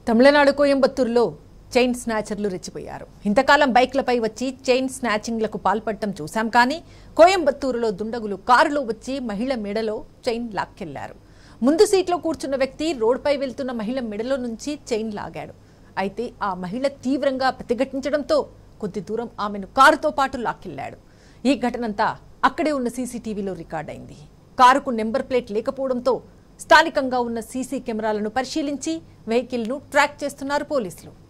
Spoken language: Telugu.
తమిళనాడు కోయంబత్తూరులో చైన్ స్నాచర్లు రెచ్చిపోయారు ఇంతకాలం బైక్లపై వచ్చి చైన్ స్నాచింగ్లకు పాల్పడటం చూశాం కానీ కోయంబత్తూరులో దుండగులు కారులో వచ్చి మహిళ మెడలో చైన్ లాక్కెళ్లారు ముందు సీట్లో కూర్చున్న వ్యక్తి రోడ్డుపై వెళ్తున్న మహిళ మెడలో నుంచి చైన్ లాగాడు అయితే ఆ మహిళ తీవ్రంగా ప్రతిఘటించడంతో కొద్ది దూరం ఆమెను కారుతో పాటు లాక్కెళ్లాడు ఈ ఘటనంతా అక్కడే ఉన్న సీసీటీవీలో రికార్డైంది కారుకు నెంబర్ ప్లేట్ లేకపోవడంతో స్థానికంగా ఉన్న సీసీ కెమెరాలను పరిశీలించి వెహికల్ను ట్రాక్ చేస్తున్నారు పోలీసులు